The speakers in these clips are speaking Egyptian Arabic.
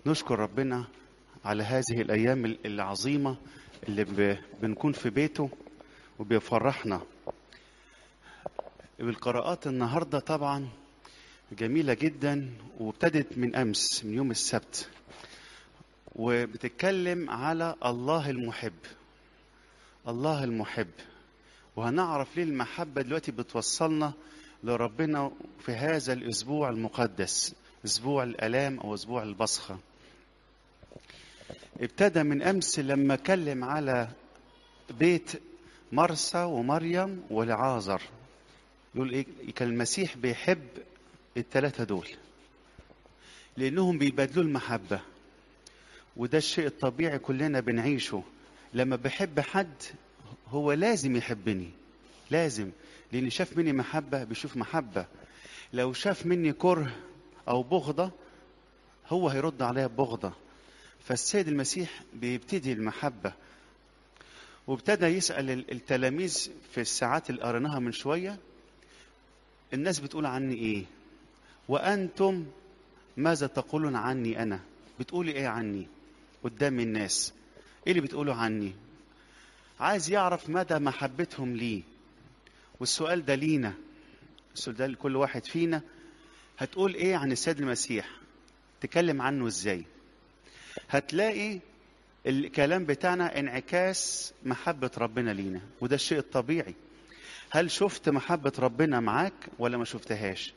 نشكر ربنا على هذه الأيام العظيمة اللي ب- بنكون في بيته وبيفرحنا القراءات النهاردة طبعا جميلة جدا وابتدت من أمس من يوم السبت وبتتكلم على الله المحب الله المحب وهنعرف ليه المحبة دلوقتي بتوصلنا لربنا في هذا الأسبوع المقدس أسبوع الآلام أو أسبوع البصخة ابتدى من أمس لما كلم على بيت مرسى ومريم والعازر يقول إيه كان المسيح بيحب الثلاثة دول لأنهم بيبادلوا المحبة وده الشيء الطبيعي كلنا بنعيشه لما بحب حد هو لازم يحبني لازم لأن شاف مني محبة بيشوف محبة لو شاف مني كره أو بغضة هو هيرد عليا ببغضة فالسيد المسيح بيبتدي المحبة وابتدى يسأل ال- التلاميذ في الساعات اللي قريناها من شوية الناس بتقول عني ايه وأنتم ماذا تقولون عني أنا بتقولي ايه عني قدام الناس ايه اللي بتقولوا عني عايز يعرف مدى محبتهم ليه والسؤال ده لينا السؤال ده لكل واحد فينا هتقول ايه عن السيد المسيح تكلم عنه ازاي هتلاقي الكلام بتاعنا انعكاس محبة ربنا لينا وده الشيء الطبيعي هل شفت محبة ربنا معاك ولا ما شفتهاش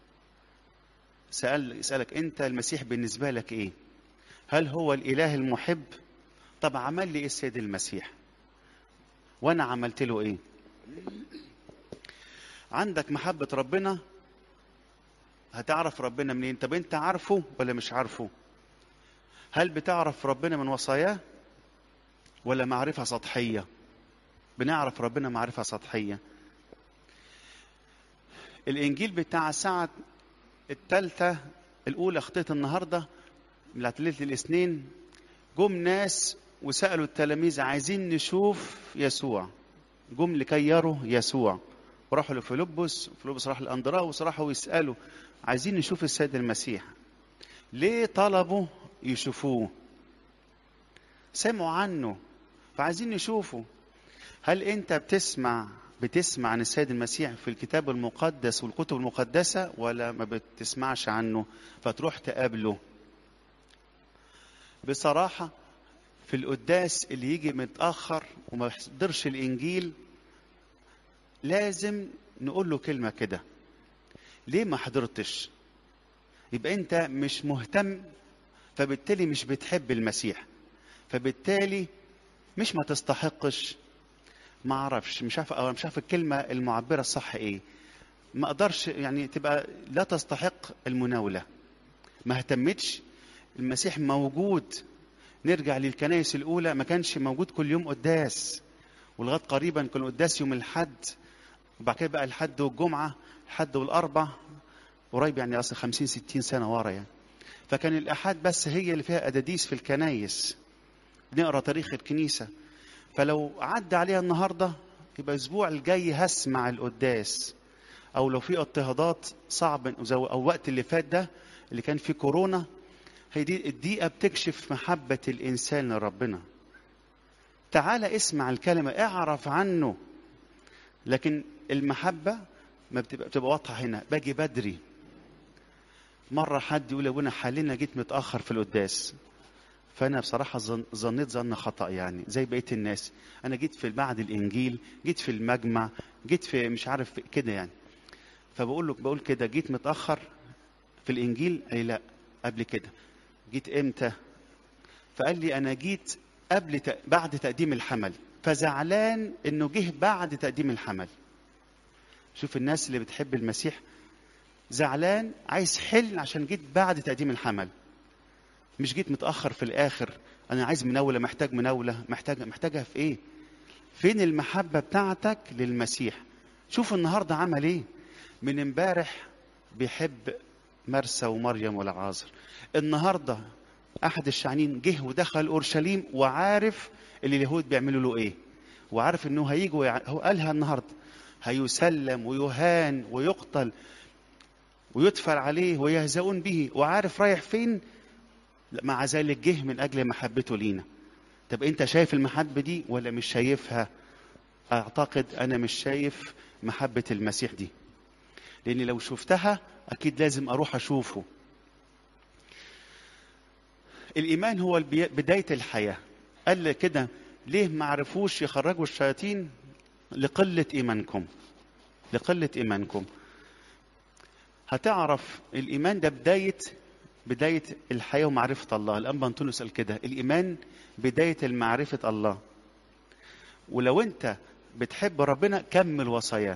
سأل يسألك انت المسيح بالنسبة لك ايه هل هو الاله المحب طب عمل لي ايه السيد المسيح وانا عملت له ايه عندك محبة ربنا هتعرف ربنا منين طب انت عارفه ولا مش عارفه هل بتعرف ربنا من وصاياه ولا معرفة سطحية بنعرف ربنا معرفة سطحية الإنجيل بتاع الساعة الثالثة الأولى خطيت النهاردة بتاعت ليلة الاثنين جم ناس وسألوا التلاميذ عايزين نشوف يسوع جم لكي يروا يسوع وراحوا لفيلبس وفيلبس راح لأندراوس راحوا يسألوا عايزين نشوف السيد المسيح ليه طلبوا يشوفوه سمعوا عنه فعايزين نشوفه هل انت بتسمع بتسمع عن السيد المسيح في الكتاب المقدس والكتب المقدسة ولا ما بتسمعش عنه فتروح تقابله بصراحة في القداس اللي يجي متأخر وما يحضرش الإنجيل لازم نقول له كلمة كده ليه ما حضرتش يبقى أنت مش مهتم فبالتالي مش بتحب المسيح فبالتالي مش ما تستحقش ما اعرفش مش عارف أو مش عارف الكلمه المعبره الصح ايه ما اقدرش يعني تبقى لا تستحق المناوله ما اهتمتش المسيح موجود نرجع للكنائس الاولى ما كانش موجود كل يوم قداس ولغايه قريبا كان قداس يوم الحد وبعد كده بقى الحد والجمعه الحد والاربع قريب يعني اصل 50 60 سنه ورا يعني فكان الأحاد بس هي اللي فيها أداديس في الكنايس نقرا تاريخ الكنيسة فلو عدى عليها النهاردة يبقى الأسبوع الجاي هسمع القداس أو لو في اضطهادات صعب أو وقت اللي فات ده اللي كان فيه كورونا هي دي الدقيقة بتكشف محبة الإنسان لربنا تعال اسمع الكلمة اعرف عنه لكن المحبة ما بتبقى, بتبقى واضحة هنا باجي بدري مرة حد يقول يا ابونا حالنا جيت متأخر في القداس فأنا بصراحة ظن- ظنيت ظن خطأ يعني زي بقية الناس أنا جيت في بعد الإنجيل جيت في المجمع جيت في مش عارف كده يعني فبقول له بقول كده جيت متأخر في الإنجيل أي لا قبل كده جيت إمتى فقال لي أنا جيت قبل ت... بعد تقديم الحمل فزعلان إنه جه بعد تقديم الحمل شوف الناس اللي بتحب المسيح زعلان عايز حل عشان جيت بعد تقديم الحمل مش جيت متأخر في الآخر أنا عايز مناولة محتاج مناولة محتاج محتاجها في إيه؟ فين المحبة بتاعتك للمسيح؟ شوف النهاردة عمل إيه؟ من امبارح بيحب مرسى ومريم والعازر النهاردة أحد الشعنين جه ودخل أورشليم وعارف اللي اليهود بيعملوا له إيه وعارف إنه هيجوا ويع... هو قالها النهاردة هيسلم ويهان ويقتل ويدفر عليه ويهزؤون به وعارف رايح فين مع ذلك جه من اجل محبته لينا طب انت شايف المحبه دي ولا مش شايفها اعتقد انا مش شايف محبه المسيح دي لاني لو شفتها اكيد لازم اروح اشوفه الايمان هو البي- بدايه الحياه قال كده ليه ما عرفوش يخرجوا الشياطين لقله ايمانكم لقله ايمانكم هتعرف الايمان ده بدايه بدايه الحياه ومعرفه الله الانبا انطونيوس قال كده الايمان بدايه المعرفه الله ولو انت بتحب ربنا كمل وصاياه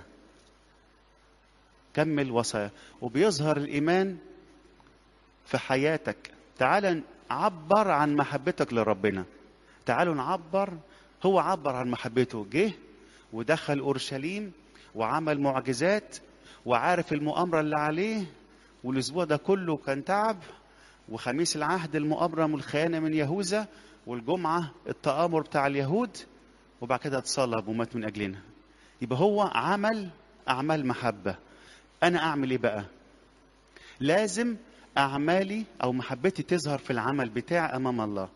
كمل وصاياه وبيظهر الايمان في حياتك تعال عبر عن محبتك لربنا تعالوا نعبر هو عبر عن محبته جه ودخل اورشليم وعمل معجزات وعارف المؤامره اللي عليه والاسبوع ده كله كان تعب وخميس العهد المؤامره والخيانه من يهوذا والجمعه التآمر بتاع اليهود وبعد كده اتصلب ومات من اجلنا يبقى هو عمل اعمال محبه انا اعمل ايه بقى لازم اعمالي او محبتي تظهر في العمل بتاعي امام الله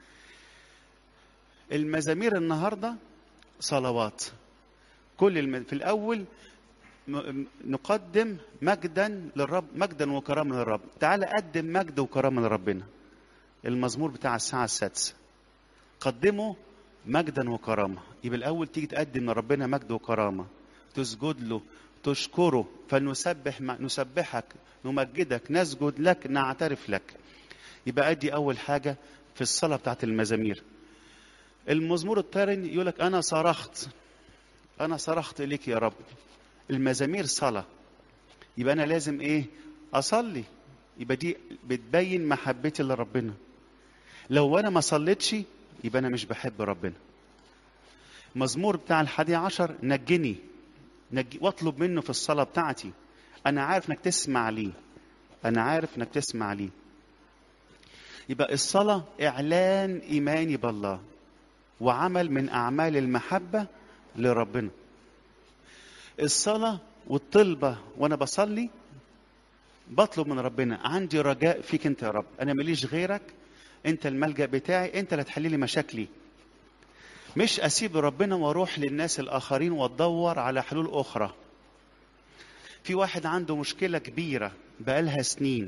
المزامير النهارده صلوات كل الم... في الاول م- نقدم مجدا للرب مجدا وكرامه للرب تعال قدم مجد وكرامه لربنا المزمور بتاع الساعه السادسه قدمه مجدا وكرامه يبقى الاول تيجي تقدم لربنا مجد وكرامه تسجد له تشكره فنسبح نسبحك نمجدك نسجد لك نعترف لك يبقى ادي اول حاجه في الصلاه بتاعت المزامير المزمور الثاني يقول لك انا صرخت انا صرخت اليك يا رب المزامير صلاه يبقى انا لازم ايه اصلي يبقى دي بتبين محبتي لربنا لو انا ما صليتش يبقى انا مش بحب ربنا مزمور بتاع الحادي عشر نجني نجي واطلب منه في الصلاه بتاعتي انا عارف انك تسمع لي انا عارف انك تسمع لي يبقى الصلاه اعلان ايماني بالله وعمل من اعمال المحبه لربنا الصلاه والطلبه وانا بصلي بطلب من ربنا عندي رجاء فيك انت يا رب انا ماليش غيرك انت الملجا بتاعي انت اللي تحل لي مشاكلي مش اسيب ربنا واروح للناس الاخرين وادور على حلول اخرى في واحد عنده مشكله كبيره بقالها سنين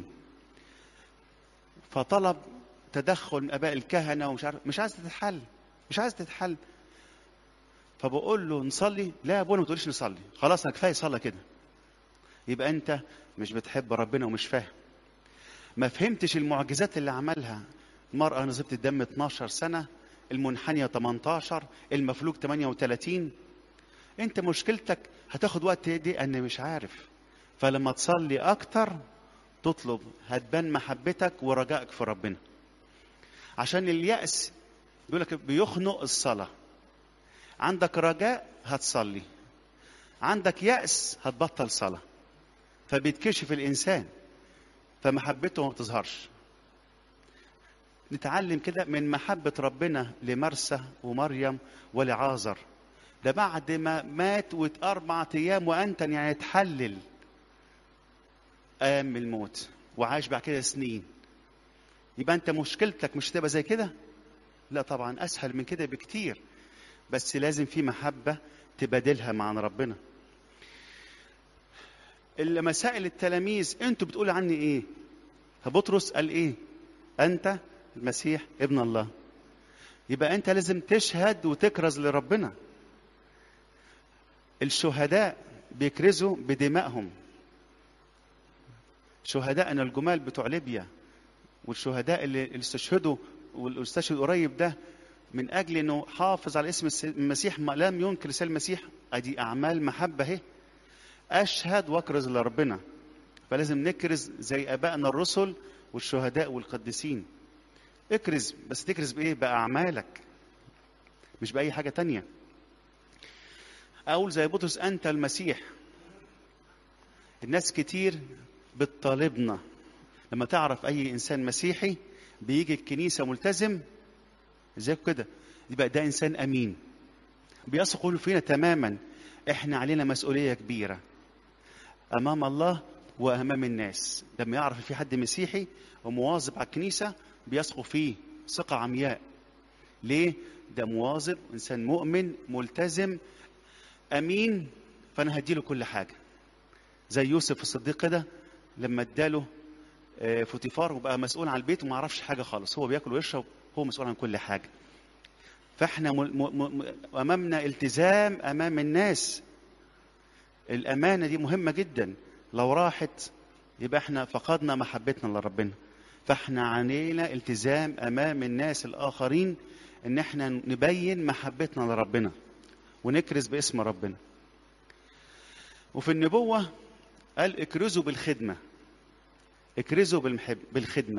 فطلب تدخل من اباء الكهنه ومش عارف مش عايز تتحل مش عايز تتحل فبقول له نصلي لا يا ابونا ما تقوليش نصلي خلاص انا كفايه صلاه كده يبقى انت مش بتحب ربنا ومش فاهم ما فهمتش المعجزات اللي عملها المرأة نزلت الدم 12 سنة المنحنية 18 المفلوج 38 انت مشكلتك هتاخد وقت دي انا مش عارف فلما تصلي اكتر تطلب هتبان محبتك ورجائك في ربنا عشان اليأس بيقول لك بيخنق الصلاة عندك رجاء هتصلي عندك يأس هتبطل صلاة فبيتكشف الإنسان فمحبته ما بتظهرش نتعلم كده من محبة ربنا لمرسى ومريم ولعازر ده بعد ما مات وأربعة أيام وأنتن يعني تحلل قام من الموت وعاش بعد كده سنين يبقى أنت مشكلتك مش تبقى زي كده لا طبعا أسهل من كده بكتير بس لازم في محبة تبادلها مع ربنا مسائل التلاميذ انتوا بتقولوا عني ايه فبطرس قال ايه انت المسيح ابن الله يبقى انت لازم تشهد وتكرز لربنا الشهداء بيكرزوا بدمائهم شهدائنا الجمال بتوع ليبيا والشهداء اللي استشهدوا والاستشهد قريب ده من اجل انه حافظ على اسم المسيح ما لم ينكر رسالة المسيح ادي اعمال محبه اهي اشهد واكرز لربنا فلازم نكرز زي ابائنا الرسل والشهداء والقديسين اكرز بس تكرز بايه باعمالك مش باي حاجه تانية اقول زي بطرس انت المسيح الناس كتير بتطالبنا لما تعرف اي انسان مسيحي بيجي الكنيسه ملتزم زي كده يبقى ده انسان امين بيثقوا فينا تماما احنا علينا مسؤوليه كبيره امام الله وامام الناس لما يعرف في حد مسيحي ومواظب على الكنيسه بيثقوا فيه ثقه عمياء ليه ده مواظب انسان مؤمن ملتزم امين فانا هديله كل حاجه زي يوسف الصديق كده لما اداله آه، فوتيفار وبقى مسؤول عن البيت وما عرفش حاجه خالص هو بياكل ويشرب هو مسؤول عن كل حاجه فاحنا م... م... م... امامنا التزام امام الناس الامانه دي مهمه جدا لو راحت يبقى احنا فقدنا محبتنا لربنا فاحنا علينا التزام امام الناس الاخرين ان احنا نبين محبتنا لربنا ونكرز باسم ربنا وفي النبوه قال اكرزوا بالخدمه اكرزوا بالمحب بالخدمه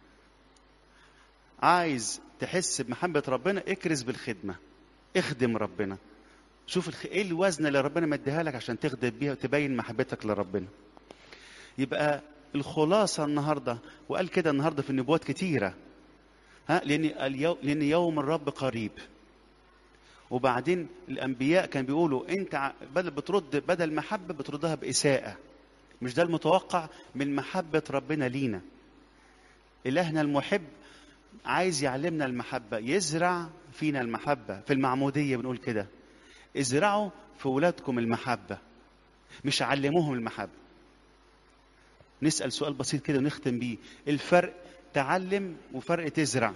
عايز تحس بمحبه ربنا اكرز بالخدمه اخدم ربنا شوف الخ... ايه الوزن اللي ربنا مديها لك عشان تخدم بيها وتبين محبتك لربنا يبقى الخلاصه النهارده وقال كده النهارده في النبوات كتيره ها لان اليوم لان يوم الرب قريب وبعدين الانبياء كانوا بيقولوا انت ع- بدل بترد بدل محبه بتردها باساءه مش ده المتوقع من محبه ربنا لينا الهنا المحب عايز يعلمنا المحبه يزرع فينا المحبه في المعموديه بنقول كده ازرعوا في ولادكم المحبه مش علموهم المحبه نسال سؤال بسيط كده ونختم بيه الفرق تعلم وفرق تزرع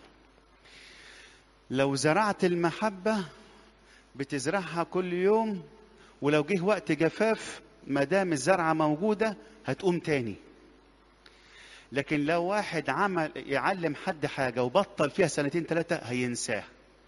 لو زرعت المحبه بتزرعها كل يوم ولو جه وقت جفاف ما دام الزرعه موجوده هتقوم تاني لكن لو واحد عمل يعلم حد حاجه وبطل فيها سنتين ثلاثه هينساها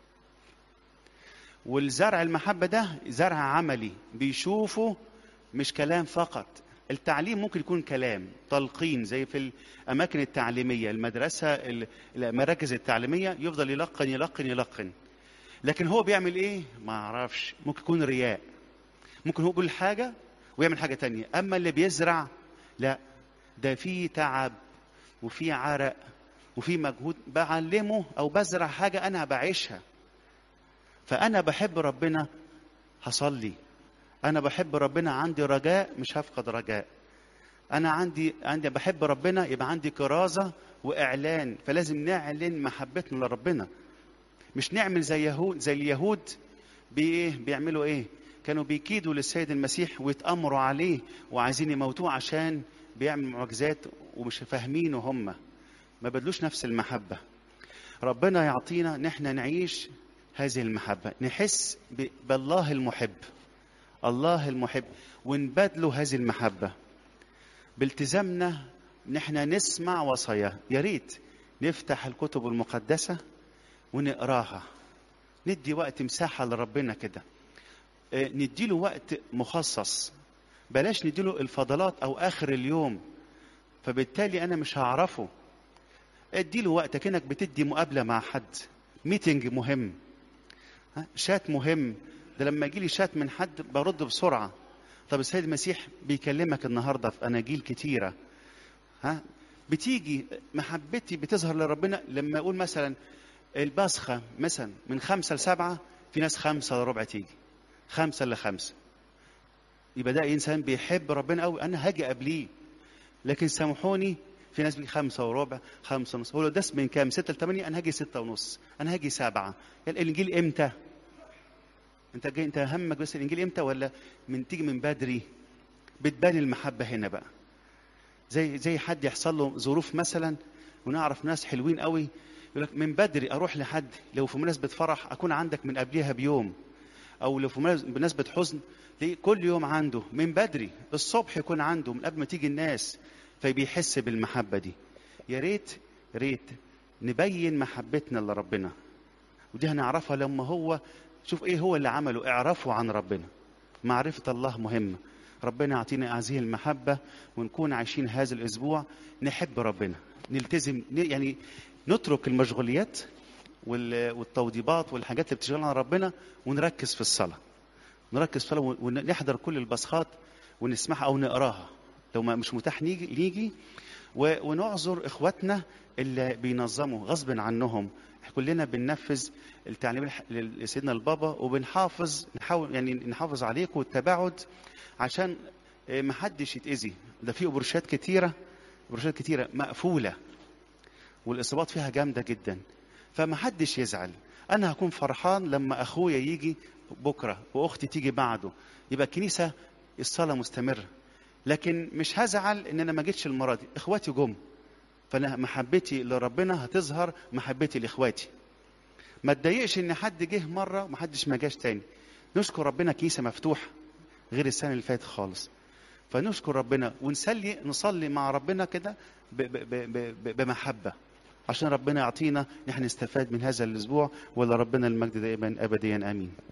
والزرع المحبه ده زرع عملي بيشوفه مش كلام فقط التعليم ممكن يكون كلام تلقين زي في الاماكن التعليميه المدرسه ال- المراكز التعليميه يفضل يلقن يلقن يلقن لكن هو بيعمل ايه ما اعرفش ممكن يكون رياء ممكن هو يقول حاجه ويعمل حاجه تانية اما اللي بيزرع لا ده في تعب وفي عرق وفي مجهود بعلمه او بزرع حاجه انا بعيشها فانا بحب ربنا هصلي انا بحب ربنا عندي رجاء مش هفقد رجاء انا عندي عندي بحب ربنا يبقى عندي كرازه واعلان فلازم نعلن محبتنا لربنا مش نعمل زي يهود زي اليهود بايه بيعملوا ايه كانوا بيكيدوا للسيد المسيح ويتامروا عليه وعايزين يموتوه عشان بيعمل معجزات ومش فاهمينه هم ما بدلوش نفس المحبه ربنا يعطينا ان احنا نعيش هذه المحبه نحس ب- بالله المحب الله المحب ونبادله هذه المحبه بالتزامنا ان احنا نسمع وصاياه يا ريت نفتح الكتب المقدسه ونقراها ندي وقت مساحه لربنا كده آه، نديله وقت مخصص بلاش نديله الفضلات او اخر اليوم فبالتالي انا مش هعرفه اديله وقت كأنك بتدي مقابله مع حد ميتنج مهم ها؟ شات مهم ده لما يجي لي شات من حد برد بسرعه طب السيد المسيح بيكلمك النهارده في اناجيل كتيره ها بتيجي محبتي بتظهر لربنا لما اقول مثلا البصخه مثلا من خمسه لسبعه في ناس خمسه الا ربع تيجي خمسه الا خمسه يبقى ده انسان بيحب ربنا قوي انا هاجي قبليه لكن سامحوني في ناس بيجي خمسة وربع خمسة ونص هو لو داس من كام ستة لثمانية أنا هاجي ستة ونص أنا هاجي سبعة يعني الإنجيل إمتى أنت جاي أنت همك بس الإنجيل إمتى ولا من تيجي من بدري بتبان المحبة هنا بقى زي زي حد يحصل له ظروف مثلا ونعرف ناس حلوين قوي يقول لك من بدري اروح لحد لو في مناسبه فرح اكون عندك من قبلها بيوم او لو في مناس- مناسبه حزن تلاقيه كل يوم عنده من بدري الصبح يكون عنده من قبل ما تيجي الناس فبيحس بالمحبه دي يا ريت يا ريت نبين محبتنا لربنا ودي هنعرفها لما هو شوف ايه هو اللي عمله اعرفوا عن ربنا معرفه الله مهمه ربنا يعطينا هذه المحبه ونكون عايشين هذا الاسبوع نحب ربنا نلتزم ن- يعني نترك المشغوليات وال- والتوضيبات والحاجات اللي بتشغلنا عن ربنا ونركز في الصلاه نركز في الصلاه ونحضر كل البصخات ونسمعها او نقراها لو ما مش متاح نيجي نيجي و- ونعذر اخواتنا اللي بينظموا غصب عنهم كلنا بننفذ التعليم الح- لسيدنا البابا وبنحافظ نحاول يعني نحافظ عليكم والتباعد عشان إيه، محدش يتأذي ده في بروشات كتيرة بروشات كتيرة مقفولة والإصابات فيها جامدة جدا فمحدش يزعل أنا هكون فرحان لما أخويا يجي بكرة وأختي تيجي بعده يبقى الكنيسة الصلاة مستمرة لكن مش هزعل إن أنا ما جيتش المرة دي إخواتي جم فأنا محبتي لربنا هتظهر محبتي لإخواتي ما تضايقش إن حد جه مرة ومحدش ما جاش تاني نشكر ربنا كنيسة مفتوحة غير السنة اللي فاتت خالص فنشكر ربنا ونصلي نصلي مع ربنا كده ب- ب- ب- ب- بمحبة عشان ربنا يعطينا نحن نستفاد من هذا الأسبوع ولا ربنا المجد دائما أبديا آمين